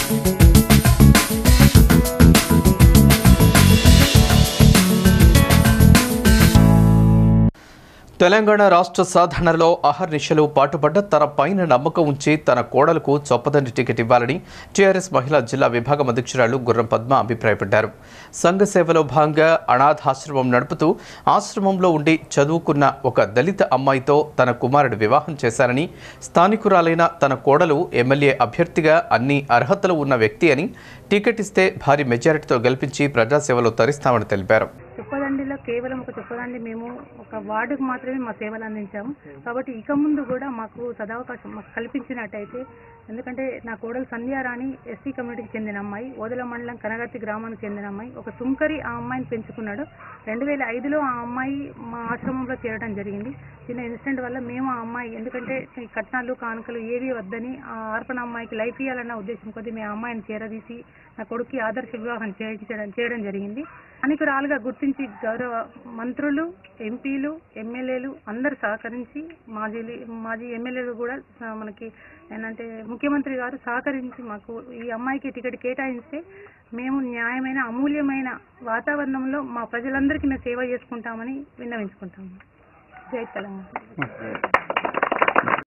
తెలంగాణ రాష్ట్ర సాధనలో అహర్నిశలు పాటుపడ్డ తన పైన నమ్మకం ఉంచి తన కోడలకు చొప్పదండి టికెట్ ఇవ్వాలని టీఆర్ఎస్ మహిళా జిల్లా విభాగం అధ్యక్షురాలు గుర్రం పద్మ అభిప్రాయపడ్డారు సంఘ సేవలో భాగంగా అనాథాశ్రమం నడుపుతూ ఆశ్రమంలో ఉండి చదువుకున్న ఒక దళిత అమ్మాయితో తన కుమారుడు వివాహం చేశారని స్థానికురాలైన తన కోడలు ఎమ్మెల్యే అభ్యర్థిగా అన్ని అర్హతలు ఉన్న వ్యక్తి అని టికెట్ ఇస్తే భారీ మెజారిటీతో గెలిపించి ప్రజాసేవలో తరిస్తామని తెలిపారు చొప్పదండిలో కేవలం ఒక చొప్పదండి మేము ఒక వార్డుకు మాత్రమే మా సేవలు అందించాము కాబట్టి ఇక ముందు కూడా మాకు సదవకాశం మాకు కల్పించినట్టయితే ఎందుకంటే నా కోడలు సంధ్యారాణి ఎస్సీ కమ్యూనిటీకి చెందిన అమ్మాయి ఓదల మండలం కనగర్తి గ్రామానికి చెందిన అమ్మాయి ఒక సుంకరి ఆ అమ్మాయిని పెంచుకున్నాడు రెండు వేల ఐదులో ఆ అమ్మాయి మా ఆశ్రమంలో చేరడం జరిగింది చిన్న ఇన్సిడెంట్ వల్ల మేము ఆ అమ్మాయి ఎందుకంటే ఈ కట్నాలు కానుకలు ఏవి వద్దని ఆ ఆర్పణ అమ్మాయికి లైఫ్ ఇవ్వాలన్న ఉద్దేశం కొద్దీ మేము ఆ అమ్మాయిని చేరదీసి నా కొడుక్కి ఆదర్శ వివాహం చేయించడం చేయడం జరిగింది అనేకురాలుగా గుర్తించి గౌరవ మంత్రులు ఎంపీలు ఎమ్మెల్యేలు అందరు సహకరించి మాజీ మాజీ ఎమ్మెల్యేలు కూడా ఆ, మనకి ఏంటంటే ముఖ్యమంత్రి గారు సహకరించి మాకు ఈ అమ్మాయికి టికెట్ కేటాయిస్తే మేము న్యాయమైన అమూల్యమైన వాతావరణంలో మా ప్రజలందరికీ మేము సేవ చేసుకుంటామని విన్నవించుకుంటాము జై తెలంగాణ